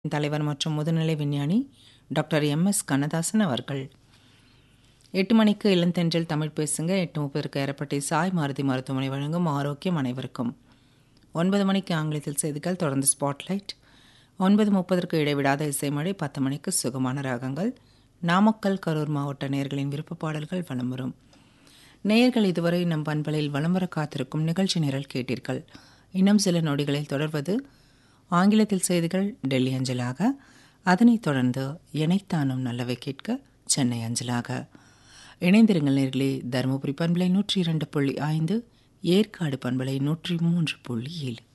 தலைவர் மற்றும் முதுநிலை விஞ்ஞானி டாக்டர் எம் எஸ் கண்ணதாசன் அவர்கள் எட்டு மணிக்கு இளந்தென்றல் தமிழ் பேசுங்க எட்டு முப்பதற்கு ஏறப்பட்டி சாய் மாருதி மருத்துவமனை வழங்கும் ஆரோக்கியம் அனைவருக்கும் ஒன்பது மணிக்கு ஆங்கிலத்தில் செய்திகள் தொடர்ந்து ஸ்பாட்லைட் ஒன்பது முப்பதற்கு இடைவிடாத இசைமழை பத்து மணிக்கு சுகமான ராகங்கள் நாமக்கல் கரூர் மாவட்ட நேயர்களின் விருப்ப பாடல்கள் வலம் வரும் நேயர்கள் இதுவரை நம் பண்பலில் வலம் வர காத்திருக்கும் நிகழ்ச்சி நிரல் கேட்டீர்கள் இன்னும் சில நொடிகளில் தொடர்வது ஆங்கிலத்தில் செய்திகள் டெல்லி அஞ்சலாக அதனைத் தொடர்ந்து இணைத்தானும் நல்லவை கேட்க சென்னை அஞ்சலாக இணைந்திருங்கள் நேர்களே தருமபுரி பண்பலை நூற்றி இரண்டு புள்ளி ஐந்து ஏற்காடு பண்பலை நூற்றி மூன்று புள்ளி ஏழு